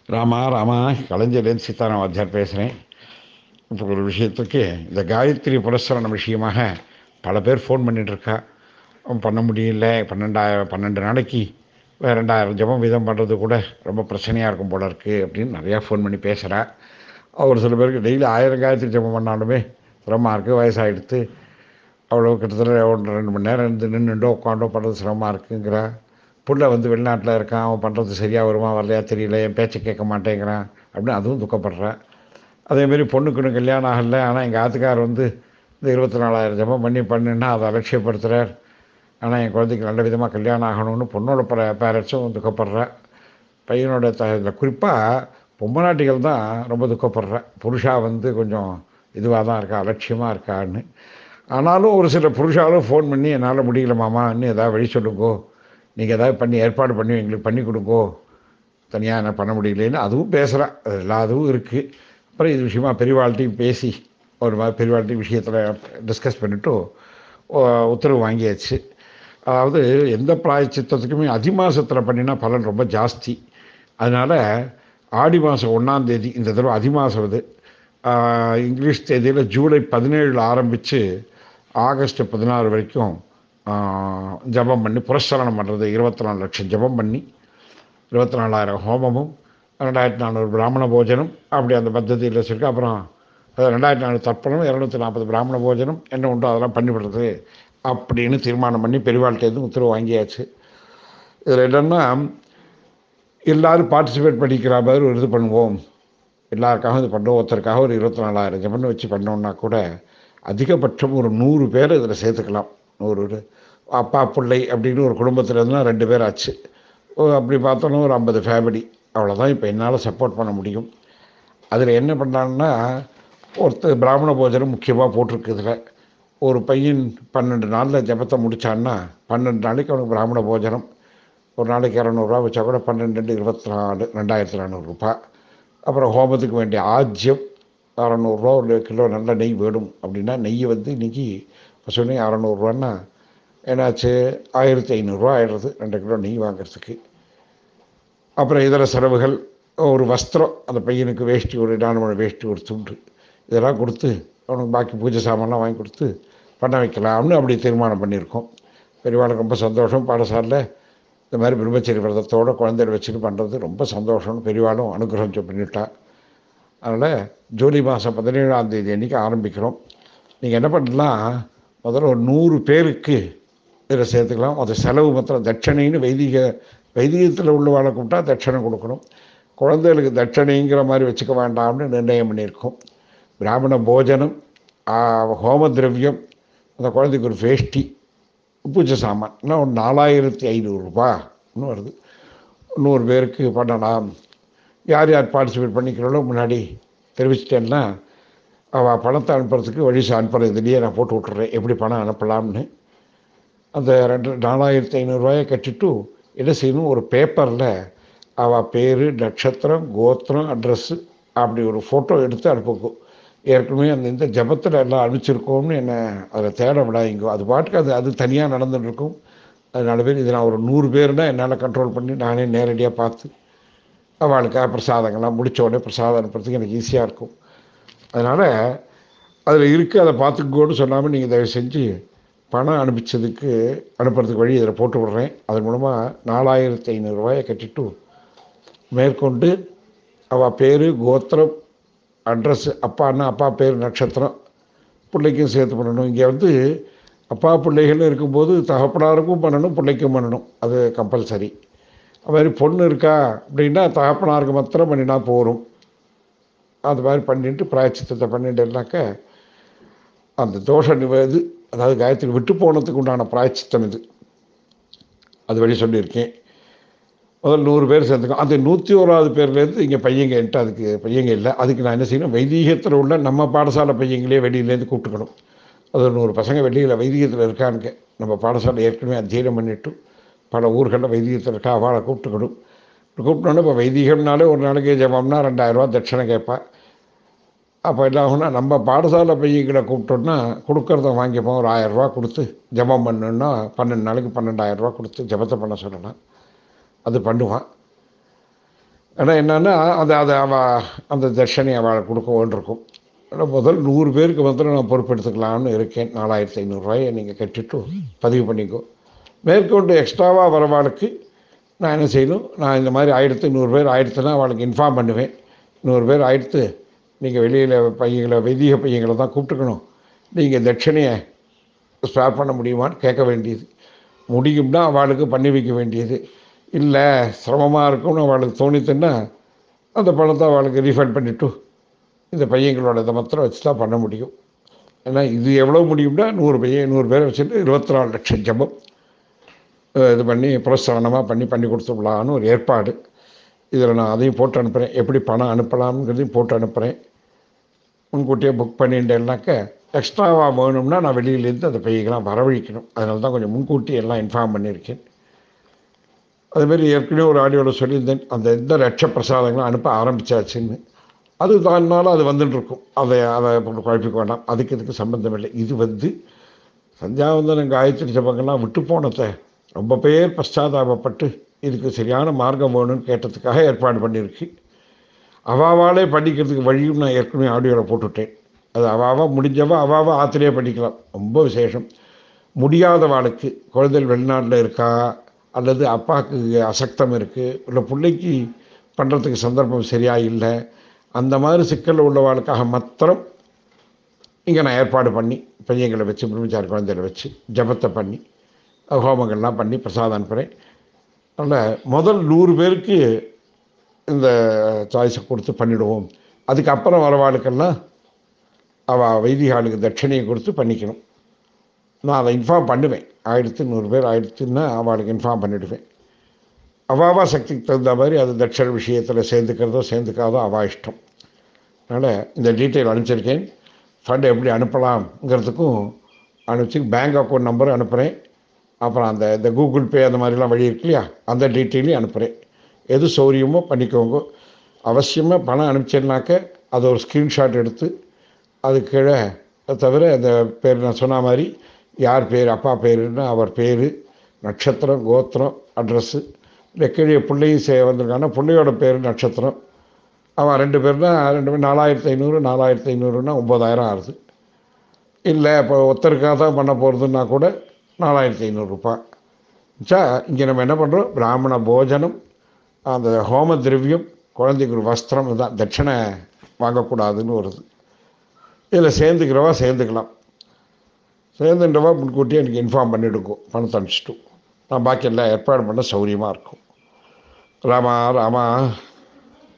ராமா ராமா கலைஞர்லேருந்து சீதாராம் வாத்தியார் பேசுகிறேன் இப்போ ஒரு விஷயத்துக்கு இந்த காயத்ரி புரஸ்கரணம் விஷயமாக பல பேர் ஃபோன் பண்ணிட்டு இருக்கா அவன் பண்ண முடியல பன்னெண்டாயிரம் பன்னெண்டு நாளைக்கு வேற ரெண்டாயிரம் ஜபம் வீதம் பண்ணுறது கூட ரொம்ப பிரச்சனையாக இருக்கும் போல இருக்குது அப்படின்னு நிறையா ஃபோன் பண்ணி பேசுகிறா ஒரு சில பேருக்கு டெய்லி ஆயிரம் காயத்ரி ஜபம் பண்ணாலுமே சிரமமாக இருக்குது வயசாகிடுத்து அவ்வளோ கிட்டத்தட்ட ஒன்று ரெண்டு மணி நேரம் இருந்து நின்றுண்டோ உட்காண்டோ பண்ணுறது சிரமமாக இருக்குங்கிறா புள்ள வந்து வெளிநாட்டில் இருக்கான் அவன் பண்ணுறது சரியாக வருமா வரலையா தெரியல என் பேச்சை கேட்க மாட்டேங்கிறான் அப்படின்னு அதுவும் துக்கப்படுறேன் அதேமாரி பொண்ணுக்குன்னு கல்யாணம் ஆகலை ஆனால் எங்கள் ஆத்துக்கார் வந்து இந்த இருபத்தி நாலாயிரம் ஜபம் பண்ணி பண்ணுன்னா அதை அலட்சியப்படுத்துகிறார் ஆனால் என் குழந்தைக்கு நல்ல விதமாக கல்யாணம் ஆகணும்னு பொண்ணோட ப பேரண்ட்ஸும் துக்கப்படுறா பையனோட த இதில் குறிப்பாக பொம்மநாட்டிகள் தான் ரொம்ப துக்கப்படுறேன் புருஷா வந்து கொஞ்சம் இதுவாக தான் இருக்கா அலட்சியமாக இருக்கான்னு ஆனாலும் ஒரு சில புருஷாலும் ஃபோன் பண்ணி என்னால் முடியல மாமா இன்னும் ஏதாவது வழி சொல்லுங்கோ நீங்கள் ஏதாவது பண்ணி ஏற்பாடு பண்ணி எங்களுக்கு பண்ணி கொடுங்கோ தனியாக என்ன பண்ண முடியலன்னு அதுவும் பேசுகிறேன் அது எல்லா அதுவும் இருக்குது அப்புறம் இது விஷயமா பெரியவாழ்கிட்டையும் பேசி ஒரு மாதிரி பெரியவாழ்கிட்டையும் விஷயத்தில் டிஸ்கஸ் பண்ணிவிட்டு உத்தரவு வாங்கியாச்சு அதாவது எந்த பிராயச்சித்தத்துக்குமே அதிமாசத்தில் பண்ணினா பலன் ரொம்ப ஜாஸ்தி அதனால் ஆடி மாதம் ஒன்றாந்தேதி இந்த தடவை அதிமாசம் இது இங்கிலீஷ் தேதியில் ஜூலை பதினேழில் ஆரம்பித்து ஆகஸ்ட் பதினாறு வரைக்கும் ஜபம் பண்ணி புரஸ்கரணம் பண்ணுறது இருபத்தி நாலு லட்சம் ஜபம் பண்ணி இருபத்தி நாலாயிரம் ஹோமமும் ரெண்டாயிரத்தி நானூறு பிராமண போஜனம் அப்படி அந்த பத்ததியில் வச்சுருக்கு அப்புறம் ரெண்டாயிரத்தி நானூறு தர்ப்பணம் இரநூத்தி நாற்பது பிராமண போஜனம் என்ன உண்டோ அதெல்லாம் பண்ணிவிடுறது அப்படின்னு தீர்மானம் பண்ணி பெரியவாழ்கிட்டேருந்து உத்தரவு வாங்கியாச்சு இதில் என்னென்னா எல்லோரும் பார்ட்டிசிபேட் பண்ணிக்கிற மாதிரி ஒரு இது பண்ணுவோம் எல்லாருக்காகவும் இது பண்ணுவோம் ஒருத்தருக்காக ஒரு இருபத்தி நாலாயிரம் ஜபம்னு வச்சு பண்ணோம்னா கூட அதிகபட்சம் ஒரு நூறு பேர் இதில் சேர்த்துக்கலாம் நூறு அப்பா பிள்ளை அப்படின்னு ஒரு குடும்பத்தில் இருந்தால் ரெண்டு பேர் ஆச்சு அப்படி பார்த்தோன்னா ஒரு ஐம்பது ஃபேமிலி அவ்வளோதான் இப்போ என்னால் சப்போர்ட் பண்ண முடியும் அதில் என்ன பண்ணாங்கன்னா ஒருத்தர் பிராமண போஜனம் முக்கியமாக போட்டிருக்கு இதில் ஒரு பையன் பன்னெண்டு நாளில் ஜபத்தை முடித்தான்னா பன்னெண்டு நாளைக்கு அவனுக்கு பிராமண போஜனம் ஒரு நாளைக்கு இரநூறுவா வச்சா கூட பன்னெண்டு ரெண்டு இருபத்தி நாலு ரெண்டாயிரத்தி நானூறுரூபா அப்புறம் ஹோமத்துக்கு வேண்டிய ஆஜ்யம் அறநூறுரூவா ஒரு கிலோ நல்ல நெய் வேணும் அப்படின்னா நெய் வந்து இன்றைக்கி பசுனி அறநூறுரூவான்னா என்னாச்சு ஆயிரத்தி ஐநூறுரூவா ஆயிடுறது ரெண்டு கிலோ நெய் வாங்குறதுக்கு அப்புறம் இதர செலவுகள் ஒரு வஸ்திரம் அந்த பையனுக்கு வேஷ்டி ஒரு நாலு வேஷ்டி ஒரு துண்டு இதெல்லாம் கொடுத்து அவனுக்கு பாக்கி பூஜை சாமான்லாம் வாங்கி கொடுத்து பண்ண வைக்கலாம்னு அப்படி தீர்மானம் பண்ணியிருக்கோம் பெரியவாளுக்கு ரொம்ப சந்தோஷம் பாடசாலையில் இந்த மாதிரி பிரம்மச்சரி விரதத்தோடு குழந்தைகள் வச்சுட்டு பண்ணுறது ரொம்ப சந்தோஷம்னு பெரியவாளும் அனுகிரகம் பண்ணிட்டா அதனால் ஜூலை மாதம் பதினேழாம் தேதி அன்றைக்கி ஆரம்பிக்கிறோம் நீங்கள் என்ன பண்ணலாம் முதல்ல ஒரு நூறு பேருக்கு இதில் சேர்த்துக்கலாம் அது செலவு மாத்திரம் தட்சணைன்னு வைதிக வைதிகத்தில் உள்ளவாளை கூப்பிட்டா தட்சணை கொடுக்கணும் குழந்தைகளுக்கு தட்சணைங்கிற மாதிரி வச்சுக்க வேண்டாம்னு நிர்ணயம் பண்ணியிருக்கோம் பிராமண போஜனம் ஹோம திரவியம் அந்த குழந்தைக்கு ஒரு வேஷ்டி பூஜை சாமான் இன்னும் ஒரு நாலாயிரத்தி ஐநூறுரூபா இன்னும் வருது நூறு பேருக்கு பண்ணலாம் யார் யார் பார்ட்டிசிபேட் பண்ணிக்கிறாளோ முன்னாடி தெரிவிச்சிட்டேன்னா அவள் பணத்தை அனுப்புறதுக்கு வழி அனுப்புறது இதுலேயே நான் போட்டு விட்டுறேன் எப்படி பணம் அனுப்பலாம்னு அந்த ரெண்டு நாலாயிரத்தி ஐநூறுரூவாயை கட்டிட்டு என்ன செய்யணும் ஒரு பேப்பரில் அவள் பேர் நட்சத்திரம் கோத்திரம் அட்ரஸ்ஸு அப்படி ஒரு ஃபோட்டோ எடுத்து அனுப்புக்கும் ஏற்கனவே அந்த இந்த ஜபத்தில் எல்லாம் அனுப்பிச்சிருக்கோம்னு என்ன அதில் தேட விடாதீங்க அது பாட்டுக்கு அது அது தனியாக நடந்துட்டு இருக்கும் அதனால பேர் இது நான் ஒரு நூறு பேர்னால் என்னால் கண்ட்ரோல் பண்ணி நானே நேரடியாக பார்த்து அவளுக்காக பிரசாதங்கள்லாம் முடித்த உடனே பிரசாதம் அனுப்புறதுக்கு எனக்கு ஈஸியாக இருக்கும் அதனால் அதில் இருக்குது அதை பார்த்துக்கோன்னு சொல்லாமல் நீங்கள் தயவு செஞ்சு பணம் அனுப்பிச்சதுக்கு அனுப்புறதுக்கு வழி இதில் போட்டு விட்றேன் அதன் மூலமாக நாலாயிரத்தி ஐநூறுரூவாயை கட்டிட்டு மேற்கொண்டு அவள் பேர் கோத்திரம் அட்ரஸ் அப்பான்னா அப்பா பேர் நட்சத்திரம் பிள்ளைக்கும் சேர்த்து பண்ணணும் இங்கே வந்து அப்பா பிள்ளைகள் இருக்கும்போது தகப்பனாருக்கும் பண்ணணும் பிள்ளைக்கும் பண்ணணும் அது கம்பல்சரி அது மாதிரி பொண்ணு இருக்கா அப்படின்னா தகப்பனாருக்கு மாத்திரம் பண்ணினா போகும் அது மாதிரி பண்ணிட்டு பிராயச்சித்தத்தை பண்ணிட்டுனாக்க அந்த தோஷ நிவது அதாவது காயத்ரி விட்டு போனதுக்கு உண்டான பிராயச்சித்தம் இது அது வழி சொல்லியிருக்கேன் முதல் நூறு பேர் சேர்ந்துக்கும் அந்த நூற்றி ஓராவது பேர்லேருந்து இங்கே பையங்க என்கிட்ட அதுக்கு பையங்க இல்லை அதுக்கு நான் என்ன செய்யணும் வைதீகத்தில் உள்ள நம்ம பாடசாலை பையங்களே வெளியிலேருந்து கூப்பிட்டுக்கணும் அது ஒரு நூறு பசங்க வெளியில் வைதீகத்தில் இருக்கானுங்க நம்ம பாடசாலை ஏற்கனவே அத்தியனம் பண்ணிவிட்டு பல ஊர்களில் வைதீகத்தில் இருக்கா அவளை கூப்பிட்டுக்கணும் கூப்பிட்டோன்னே இப்போ வைதீகம்னாலே ஒரு நாளைக்கு ஜபம்னா ரெண்டாயிரரூவா தட்சணை கேட்பேன் அப்போ என்ன ஆகும்னா நம்ம பாடசாலை பையங்களை கூப்பிட்டோன்னா கொடுக்குறத வாங்கிப்போம் ஒரு ஆயிரரூவா கொடுத்து ஜபம் பண்ணுன்னா பன்னெண்டு நாளைக்கு பன்னெண்டாயிரரூவா கொடுத்து ஜபத்தை பண்ண சொல்லலாம் அது பண்ணுவான் ஆனால் என்னென்னா அது அதை அவ அந்த தர்ஷனை அவள் கொடுக்க வேண்டியிருக்கும் ஆனால் முதல் நூறு பேருக்கு வந்து நான் பொறுப்பெடுத்துக்கலாம்னு இருக்கேன் நாலாயிரத்தி ஐநூறுரூவாயை நீங்கள் கட்டிட்டு பதிவு பண்ணிக்கோ மேற்கொண்டு எக்ஸ்ட்ராவாக வரவாளுக்கு நான் என்ன செய்யணும் நான் இந்த மாதிரி ஆயிரத்து நூறு பேர் ஆயிரத்துனா அவளுக்கு இன்ஃபார்ம் பண்ணுவேன் நூறு பேர் ஆயிரத்து நீங்கள் வெளியில் பையங்களை வைதிக பையங்களை தான் கூப்பிட்டுக்கணும் நீங்கள் தட்சணையை ஸ்டார்ட் பண்ண முடியுமான்னு கேட்க வேண்டியது முடியும்னா அவளுக்கு பண்ணி வைக்க வேண்டியது இல்லை சிரமமாக இருக்கும்னு அவளுக்கு தோணித்துன்னா அந்த பணத்தை அவளுக்கு ரீஃபண்ட் பண்ணிவிட்டு இந்த பையங்களோட இதை மாத்திரம் வச்சு தான் பண்ண முடியும் ஏன்னா இது எவ்வளோ முடியும்னா நூறு பையன் நூறு பேரை வச்சுட்டு இருபத்தி நாலு லட்சம் ஜபம் அஹ் இது பண்ணி புரஸ்தானமாக பண்ணி பண்ணி கொடுத்துடலான்னு ஒரு ஏற்பாடு இதில் நான் அதையும் போட்டு அனுப்புகிறேன் எப்படி பணம் அனுப்பலாம்ங்கிறதையும் போட்டு அனுப்புகிறேன் முன்கூட்டியே புக் பண்ணிட்டேன்னாக்க எக்ஸ்ட்ராவாக வேணும்னா நான் வெளியிலேருந்து அந்த பையங்களாம் வரவழைக்கணும் அதனால தான் கொஞ்சம் முன்கூட்டி எல்லாம் இன்ஃபார்ம் பண்ணியிருக்கேன் அதுமாரி ஏற்கனவே ஒரு ஆடியோவில் சொல்லியிருந்தேன் அந்த எந்த லட்ச பிரசாதங்களும் அனுப்ப ஆரம்பிச்சாச்சுன்னு அது தான்னாலும் அது வந்துட்டு இருக்கும் அதை அதை போட்டு குழப்பிக்க வேண்டாம் அதுக்கு இதுக்கு சம்பந்தம் இல்லை இது வந்து சந்தியாவந்தனம் காயத்ரி ஜபங்கள்லாம் விட்டு போனதை ரொம்ப பேர் பశ్చాத்தாபப்பட்டு இதுக்கு சரியான மார்க்கம் வேணும்னு கேட்டதுக்காக ஏற்பாடு பண்ணியிருக்கு அவாவாலே பண்ணிக்கிறதுக்கு வழியும் நான் ஏற்கனவே ஆடியோவில் போட்டுவிட்டேன் அது அவாவா முடிஞ்சவா அவாவா ஆத்திரையே பண்ணிக்கலாம் ரொம்ப விசேஷம் முடியாதவாளுக்கு குழந்தைகள் வெளிநாட்டில் இருக்கா அல்லது அப்பாவுக்கு அசக்தம் இருக்குது இல்லை பிள்ளைக்கு பண்ணுறதுக்கு சந்தர்ப்பம் சரியாக இல்லை அந்த மாதிரி சிக்கலில் உள்ளவாளுக்காக மாத்திரம் இங்கே நான் ஏற்பாடு பண்ணி பையங்களை வச்சு பிரம்மச்சாரி குழந்தைகளை வச்சு ஜபத்தை பண்ணி ஹோமங்கள்லாம் பண்ணி பிரசாதம் அனுப்புகிறேன் அதனால் முதல் நூறு பேருக்கு இந்த சாய்ஸை கொடுத்து பண்ணிவிடுவோம் அதுக்கப்புறம் வரவாளுக்கெல்லாம் அவள் வைதிகாலுக்கு தட்சணையை கொடுத்து பண்ணிக்கணும் நான் அதை இன்ஃபார்ம் பண்ணுவேன் ஆயிரத்து நூறு பேர் ஆயிரத்துன்னா அவளுக்கு இன்ஃபார்ம் பண்ணிவிடுவேன் அவாவா சக்திக்கு தகுந்த மாதிரி அது தட்சண விஷயத்தில் சேர்ந்துக்கிறதோ சேர்ந்துக்காதோ அவா இஷ்டம் அதனால் இந்த டீட்டெயில் அனுப்பிச்சிருக்கேன் ஃபண்ட் எப்படி அனுப்பலாம்ங்கிறதுக்கும் அனுப்பிச்சு பேங்க் அக்கௌண்ட் நம்பரும் அனுப்புகிறேன் அப்புறம் அந்த இந்த கூகுள் பே அந்த மாதிரிலாம் வழி இருக்கு இல்லையா அந்த டீட்டெயிலையும் அனுப்புகிறேன் எது சௌரியமோ பண்ணிக்கோங்க அவசியமாக பணம் அனுப்பிச்சேன்னாக்க அதை ஒரு ஸ்க்ரீன்ஷாட் எடுத்து அது கீழே அது தவிர அந்த பேர் நான் சொன்ன மாதிரி யார் பேர் அப்பா பேருன்னு அவர் பேர் நட்சத்திரம் கோத்திரம் அட்ரஸ்ஸு இல்லை கீழே பிள்ளையும் சே வந்திருக்காங்கன்னா பிள்ளையோட பேர் நட்சத்திரம் அவன் ரெண்டு பேர்னா ரெண்டு பேர் நாலாயிரத்து ஐநூறு நாலாயிரத்து ஐநூறுனா ஒம்பதாயிரம் ஆகுது இல்லை இப்போ ஒருத்தருக்காக தான் பண்ண போகிறதுன்னா கூட நாலாயிரத்தி ஐநூறுரூபா சா இங்கே நம்ம என்ன பண்ணுறோம் பிராமண போஜனம் அந்த ஹோம திரவியம் குழந்தைக்கு ஒரு வஸ்திரம் இதுதான் தட்சணை வாங்கக்கூடாதுன்னு வருது இதில் சேர்ந்துக்கிறவா சேர்ந்துக்கலாம் சேர்ந்துன்றவா முன்கூட்டியே எனக்கு இன்ஃபார்ம் பண்ணிவிடுக்கும் பணத்தை அனுப்பிச்சிட்டு நான் பாக்கி எல்லாம் ஏற்பாடு பண்ண சௌரியமாக இருக்கும் ராமா ராமா